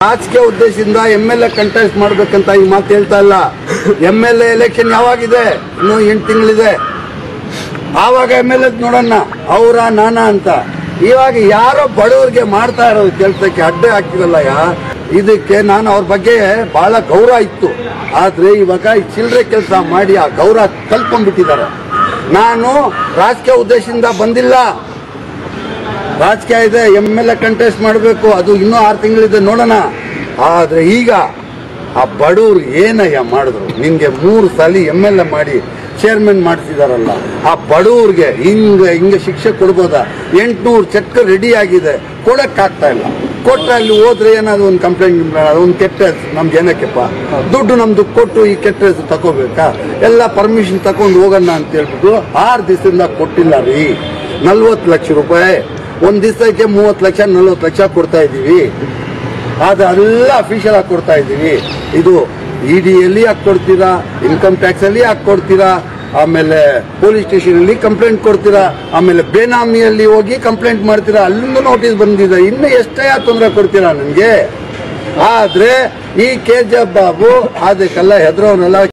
ರಾಜಕೀಯ ಉದ್ದೇಶದಿಂದ M L A contest ಮಾಡ್ಬೇಕಂತ ಈ ಮಾತು ಹೇಳ್ತಾ ಇಲ್ಲ ಎಂ ಎಲ್ ಎ ಎಲೆಕ್ಷನ್ ಯಾವಾಗಿದೆ ಇನ್ನು ಎಂಟು ತಿಂಗಳಿದೆ ಆವಾಗ ಎಮ್ ಎಲ್ ಎ ನೋಡೋಣ ಅವರ ನಾನಾ ಅಂತ ಇವಾಗ ಯಾರೋ ಬಡವರಿಗೆ ಮಾಡ್ತಾ ಇರೋದು ಕೆಲಸಕ್ಕೆ ಅಡ್ಡೆ ಹಾಕ್ತಿರಲ್ಲ ಯಾ ಇದಕ್ಕೆ ನಾನು ಅವ್ರ ಬಗ್ಗೆ ಬಹಳ ಗೌರವ ಇತ್ತು ಆದ್ರೆ ಇವಾಗ ಈ ಚಿಲ್ಲರೆ ಕೆಲಸ ಮಾಡಿ ಆ ಗೌರವ ಕಲ್ಕೊಂಡ್ಬಿಟ್ಟಿದ್ದಾರೆ ನಾನು ರಾಜಕೀಯ ಉದ್ದೇಶದಿಂದ ಬಂದಿಲ್ಲ ರಾಜಕೀಯ ಇದೆ ಎಮ್ ಎಲ್ ಎ ಕಂಟೆಸ್ಟ್ ಮಾಡಬೇಕು ಅದು ಇನ್ನೂ ಆರು ತಿಂಗಳಿದೆ ನೋಡೋಣ ಆದ್ರೆ ಈಗ ಆ ಬಡವ್ರು ಏನಯ್ಯ ಮಾಡಿದ್ರು ನಿನ್ಗೆ ಮೂರು ಸಲ ಎಮ್ ಎಲ್ ಎ ಮಾಡಿ ಚೇರ್ಮನ್ ಮಾಡಿಸಿದಾರಲ್ಲ ಆ ಬಡವ್ರಿಗೆ ಹಿಂಗ ಹಿಂಗೆ ಶಿಕ್ಷೆ ಕೊಡ್ಬೋದಾ ಎಂಟ್ನೂರು ಚೆಕ್ ರೆಡಿ ಆಗಿದೆ ಕೊಡಕ್ಕಾಗ್ತಾ ಇಲ್ಲ ಕೊಟ್ರೆ ಅಲ್ಲಿ ಹೋದ್ರೆ ಏನಾದ್ರು ಒಂದು ಕಂಪ್ಲೇಂಟ್ ಒಂದು ಕೆಟ್ಟ ಹೆಸ್ರು ನಮ್ಗೆ ಏನಕ್ಕೆಪ್ಪ ದುಡ್ಡು ನಮ್ದು ಕೊಟ್ಟು ಈ ಕೆಟ್ಟ ಹೆಸರು ತಗೋಬೇಕಾ ಎಲ್ಲ ಪರ್ಮಿಷನ್ ತಗೊಂಡು ಹೋಗೋಣ ಅಂತ ಹೇಳ್ಬಿಟ್ಟು ಆರು ದಿವಸದಿಂದ ಕೊಟ್ಟಿಲ್ಲ ರೀ ನಲ್ವತ್ತು ಲಕ್ಷ ರೂಪಾಯಿ ಒಂದ್ ದಿವಸಕ್ಕೆ ಮೂವತ್ತು ಲಕ್ಷ ನಲ್ವತ್ತು ಲಕ್ಷ ಕೊಡ್ತಾ ಇದೀವಿ ಅದೆಲ್ಲ ಅಫಿಷಿಯಲ್ ಆಗಿ ಕೊಡ್ತಾ ಇದೀವಿ ಇದು ಇ ಡಿಯಲ್ಲಿ ಹಾಕಿ ಕೊಡ್ತೀರಾ ಇನ್ಕಮ್ ಟ್ಯಾಕ್ಸ್ ಅಲ್ಲಿ ಹಾಕಿ ಕೊಡ್ತೀರಾ ಆಮೇಲೆ ಪೊಲೀಸ್ ಸ್ಟೇಷನ್ ಅಲ್ಲಿ ಕಂಪ್ಲೇಂಟ್ ಕೊಡ್ತೀರಾ ಆಮೇಲೆ ಬೇನಾಮಿಯಲ್ಲಿ ಹೋಗಿ ಕಂಪ್ಲೇಂಟ್ ಮಾಡ್ತೀರಾ ಅಲ್ಲಿಂದ ನೋಟಿಸ್ ಬಂದಿದೆ ಇನ್ನು ಎಷ್ಟೇ ತೊಂದರೆ ಕೊಡ್ತೀರಾ ನನಗೆ ಆದ್ರೆ ಈ ಕೆ ಜೆ ಬಾಬು ಅದಕ್ಕೆಲ್ಲ ಹೆದರೋನೆಲ್ಲ